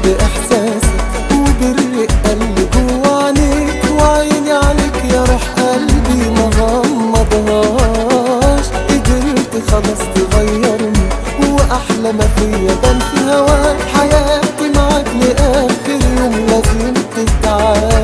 بإحساسك وبالرقة اللي جوا عينيك وعيني عليك يا روح قلبي ما غمضهاش قدرت خلاص تغيرني وأحلى ما فيا بان في هواك حياتي معاك لآخر يوم لازم تتعاد